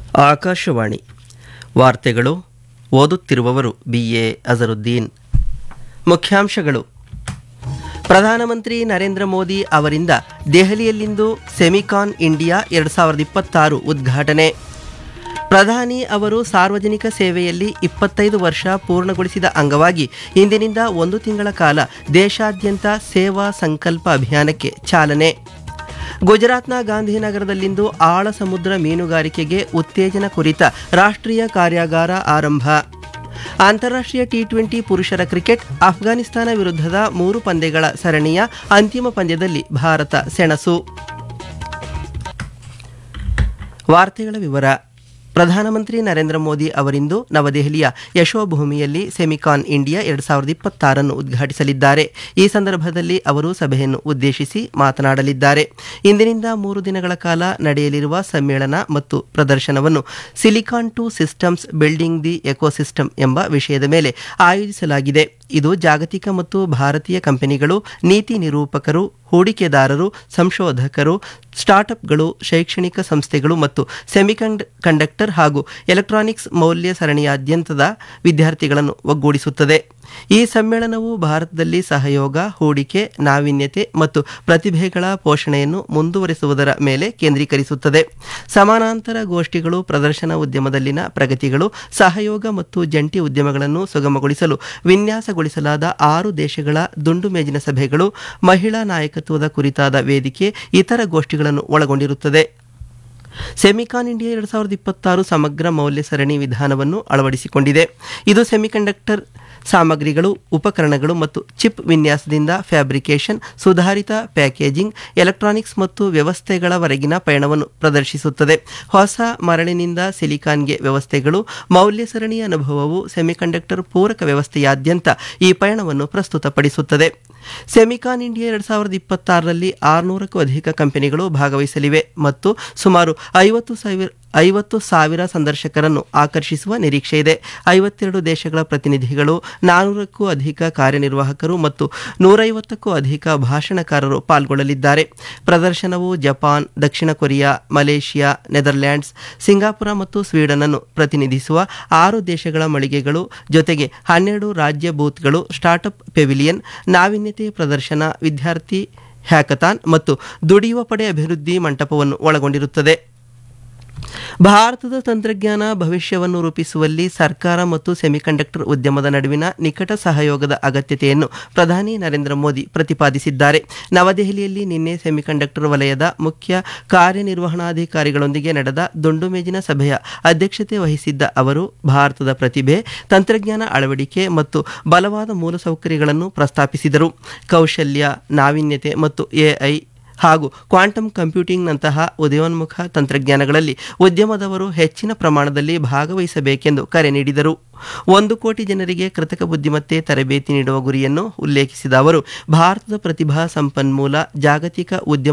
ಆಕಾಶವಾಣಿ ವಾರ್ತೆಗಳು ಓದುತ್ತಿರುವವರು B A Azharuddin ಮುಖ್ಯಾಂಶಗಳು ಪ್ರಧಾನಮಂತ್ರಿ ನರೇಂದ್ರ ಮೋದಿ ಅವರಿಂದ ದೆಹಲಿಯಲ್ಲಿಂದು ಸೆಮಿಕಾನ್ ಇಂಡಿಯಾ ಎರಡು ಸಾವಿರದ ಇಪ್ಪತ್ತಾರು ಉದ್ಘಾಟನೆ ಪ್ರಧಾನಿ ಅವರು ಸಾರ್ವಜನಿಕ ಸೇವೆಯಲ್ಲಿ ಇಪ್ಪತ್ತೈದು ವರ್ಷ ಪೂರ್ಣಗೊಳಿಸಿದ ಅಂಗವಾಗಿ ಇಂದಿನಿಂದ ಒಂದು ತಿಂಗಳ ಕಾಲ ದೇಶಾದ್ಯಂತ ಸೇವಾ ಸಂಕಲ್ಪ ಅಭಿಯಾನಕ್ಕೆ ಚಾಲನೆ ಗುಜರಾತ್ನ ಗಾಂಧಿನಗರದಲ್ಲಿಂದು ಆಳ ಸಮುದ್ರ ಮೀನುಗಾರಿಕೆಗೆ ಉತ್ತೇಜನ ಕುರಿತ ರಾಷ್ಟ್ರೀಯ ಕಾರ್ಯಾಗಾರ ಆರಂಭ ಅಂತಾರಾಷ್ಟ್ರೀಯ ಟಿ ಟ್ವೆಂಟಿ ಪುರುಷರ ಕ್ರಿಕೆಟ್ ಅಫ್ಘಾನಿಸ್ತಾನ ವಿರುದ್ಧದ ಮೂರು ಪಂದ್ಯಗಳ ಸರಣಿಯ ಅಂತಿಮ ಪಂದ್ಯದಲ್ಲಿ ಭಾರತ ಸೆಣಸು ವಾರ್ತೆಗಳ ವಿವರ ಪ್ರಧಾನಮಂತ್ರಿ ನರೇಂದ್ರ ಮೋದಿ ಅವರಿಂದು ನವದೆಹಲಿಯ ಯಶೋಭೂಮಿಯಲ್ಲಿ ಸೆಮಿಕಾನ್ ಇಂಡಿಯಾ ಎರಡು ಸಾವಿರದ ಇಪ್ಪತ್ತಾರನ್ನು ಉದ್ಘಾಟಿಸಲಿದ್ದಾರೆ ಈ ಸಂದರ್ಭದಲ್ಲಿ ಅವರು ಸಭೆಯನ್ನು ಉದ್ದೇಶಿಸಿ ಮಾತನಾಡಲಿದ್ದಾರೆ ಇಂದಿನಿಂದ ಮೂರು ದಿನಗಳ ಕಾಲ ನಡೆಯಲಿರುವ ಸಮ್ಮೇಳನ ಮತ್ತು ಪ್ರದರ್ಶನವನ್ನು silicon to systems building the ecosystem ಎಂಬ ವಿಷಯದ ಮೇಲೆ ಆಯೋಜಿಸಲಾಗಿದೆ ಇದು ಜಾಗತಿಕ ಮತ್ತು ಭಾರತೀಯ ಕಂಪನಿಗಳು ನೀತಿ ನಿರೂಪಕರು ಹೂಡಿಕೆದಾರರು ಸಂಶೋಧಕರು ಸ್ಟಾರ್ಟ್ಅಪ್ಗಳು ಶೈಕ್ಷಣಿಕ ಸಂಸ್ಥೆಗಳು ಮತ್ತು ಸೆಮಿಕಂಡ್ ಕಂಡಕ್ಟರ್ ಹಾಗೂ ಎಲೆಕ್ಟ್ರಾನಿಕ್ಸ್ ಮೌಲ್ಯ ಸರಣಿಯಾದ್ಯಂತದ ವಿದ್ಯಾರ್ಥಿಗಳನ್ನು ಒಗ್ಗೂಡಿಸುತ್ತದೆ ಈ ಸಮ್ಮೇಳನವು ಭಾರತದಲ್ಲಿ ಸಹಯೋಗ ಹೂಡಿಕೆ ನಾವೀನ್ಯತೆ ಮತ್ತು ಪ್ರತಿಭೆಗಳ ಪೋಷಣೆಯನ್ನು ಮುಂದುವರಿಸುವುದರ ಮೇಲೆ ಕೇಂದ್ರೀಕರಿಸುತ್ತದೆ ಸಮಾನಾಂತರ ಗೋಷ್ಠಿಗಳು ಪ್ರದರ್ಶನ ಉದ್ಯಮದಲ್ಲಿನ ಪ್ರಗತಿಗಳು ಸಹಯೋಗ ಮತ್ತು ಜಂಟಿ ಉದ್ಯಮಗಳನ್ನು ಸುಗಮಗೊಳಿಸಲು ವಿನ್ಯಾಸಗೊಳಿಸಲಾದ ಆರು ದೇಶಗಳ ದುಂಡು ಮೇಜಿನ ಸಭೆಗಳು ಮಹಿಳಾ ನಾಯಕತ್ವದ ಕುರಿತಾದ ವೇದಿಕೆ ಇತರ ಗೋಷ್ಠಿಗಳನ್ನು ಒಳಗೊಂಡಿರುತ್ತದೆ ಸೆಮಿಕಾನ್ ಇಂಡಿಯಾ ಎರಡು ಸಾವಿರದ ಇಪ್ಪತ್ತಾರು ಸಮಗ್ರ ಮೌಲ್ಯ ಸರಣಿ ವಿಧಾನವನ್ನು ಅಳವಡಿಸಿಕೊಂಡಿದೆ ಇದು ಸೆಮಿಕಂಡಕ್ಟರ್ ಸಾಮಗ್ರಿಗಳು ಉಪಕರಣಗಳು ಮತ್ತು ಚಿಪ್ ವಿನ್ಯಾಸದಿಂದ ಫ್ಯಾಬ್ರಿಕೇಷನ್ ಸುಧಾರಿತ ಪ್ಯಾಕೇಜಿಂಗ್ ಎಲೆಕ್ಟ್ರಾನಿಕ್ಸ್ ಮತ್ತು ವ್ಯವಸ್ಥೆಗಳವರೆಗಿನ ಪಯಣವನ್ನು ಪ್ರದರ್ಶಿಸುತ್ತದೆ ಹೊಸ ಮರಳಿನಿಂದ ಸಿಲಿಕಾನ್ಗೆ ವ್ಯವಸ್ಥೆಗಳು ಮೌಲ್ಯ ಸರಣಿಯ ಅನುಭವವು ಸೆಮಿಕಂಡಕ್ಟರ್ ಪೂರಕ ವ್ಯವಸ್ಥೆಯಾದ್ಯಂತ ಈ ಪಯಣವನ್ನು ಪ್ರಸ್ತುತಪಡಿಸುತ್ತದೆ ಸೆಮಿಕಾನ್ ಇಂಡಿಯಾ ಎರಡು ಸಾವಿರದ ಇಪ್ಪತ್ತಾರರಲ್ಲಿ ಆರುನೂರಕ್ಕೂ ಅಧಿಕ ಕಂಪನಿಗಳು ಭಾಗವಹಿಸಲಿವೆ ಮತ್ತು ಸುಮಾರು ಐವತ್ತು ಸಾವಿರ ಐವತ್ತು ಸಾವಿರ ಸಂದರ್ಶಕರನ್ನು ಆಕರ್ಷಿಸುವ ನಿರೀಕ್ಷೆ ಇದೆ ಐವತ್ತೆರಡು ದೇಶಗಳ ಪ್ರತಿನಿಧಿಗಳು ನಾನ್ನೂರಕ್ಕೂ ಅಧಿಕ ಕಾರ್ಯನಿರ್ವಾಹಕರು ಮತ್ತು ನೂರೈವತ್ತಕ್ಕೂ ಅಧಿಕ ಭಾಷಣಕಾರರು ಪಾಲ್ಗೊಳ್ಳಲಿದ್ದಾರೆ ಪ್ರದರ್ಶನವು ಜಪಾನ್ ದಕ್ಷಿಣ ಕೊರಿಯಾ ಮಲೇಷಿಯಾ ನೆದರ್ಲ್ಯಾಂಡ್ಸ್ ಸಿಂಗಾಪುರ ಮತ್ತು ಸ್ವೀಡನ್ ಅನ್ನು ಪ್ರತಿನಿಧಿಸುವ ಆರು ದೇಶಗಳ ಮಳಿಗೆಗಳು ಜೊತೆಗೆ ಹನ್ನೆರಡು ರಾಜ್ಯ ಬೂತ್ಗಳು ಸ್ಟಾರ್ಟ್ಅಪ್ ಪೆವಿಲಿಯನ್ ನಾವೀನ್ಯತೆ ಪ್ರದರ್ಶನ ವಿದ್ಯಾರ್ಥಿ ಹ್ಯಾಕಥಾನ್ ಮತ್ತು ದುಡಿಯುವ ಪಡೆ ಅಭಿವೃದ್ಧಿ ಮಂಟಪವನ್ನು ಒಳಗೊಂಡಿರುತ್ತದೆ ಭಾರತದ ತಂತ್ರಜ್ಞಾನ ಭವಿಷ್ಯವನ್ನು ರೂಪಿಸುವಲ್ಲಿ ಸರ್ಕಾರ ಮತ್ತು ಸೆಮಿಕಂಡಕ್ಟರ್ ಉದ್ಯಮದ ನಡುವಿನ ನಿಕಟ ಸಹಯೋಗದ ಅಗತ್ಯತೆಯನ್ನು ಪ್ರಧಾನಿ ನರೇಂದ್ರ ಮೋದಿ ಪ್ರತಿಪಾದಿಸಿದ್ದಾರೆ ನವದೆಹಲಿಯಲ್ಲಿ ನಿನ್ನೆ ಸೆಮಿಕಂಡಕ್ಟರ್ ವಲಯದ ಮುಖ್ಯ ಕಾರ್ಯನಿರ್ವಹಣಾಧಿಕಾರಿಗಳೊಂದಿಗೆ ನಡೆದ ದುಂಡು ಮೇಜಿನ ಸಭೆಯ ಅಧ್ಯಕ್ಷತೆ ವಹಿಸಿದ್ದ ಅವರು ಭಾರತದ ಪ್ರತಿಭೆ ತಂತ್ರಜ್ಞಾನ ಅಳವಡಿಕೆ ಮತ್ತು ಬಲವಾದ ಮೂಲಸೌಕರ್ಯಗಳನ್ನು ಪ್ರಸ್ತಾಪಿಸಿದರು ಕೌಶಲ್ಯ ನಾವೀನ್ಯತೆ ಮತ್ತು ಎಐ ಹಾಗೂ ಕ್ವಾಂಟಮ್ ಕಂಪ್ಯೂಟಿಂಗ್ನಂತಹ ಉದಯೋನ್ಮುಖ ತಂತ್ರಜ್ಞಾನಗಳಲ್ಲಿ ಉದ್ಯಮದವರು ಹೆಚ್ಚಿನ ಪ್ರಮಾಣದಲ್ಲಿ ಭಾಗವಹಿಸಬೇಕೆಂದು ಕರೆ ನೀಡಿದರು ಒಂದು ಕೋಟಿ ಜನರಿಗೆ ಕೃತಕ ಬುದ್ಧಿಮತ್ತೆ ತರಬೇತಿ ನೀಡುವ ಗುರಿಯನ್ನು ಉಲ್ಲೇಖಿಸಿದ ಅವರು ಭಾರತದ ಪ್ರತಿಭಾ ಸಂಪನ್ಮೂಲ ಜಾಗತಿಕ ಉದ್ಯಮ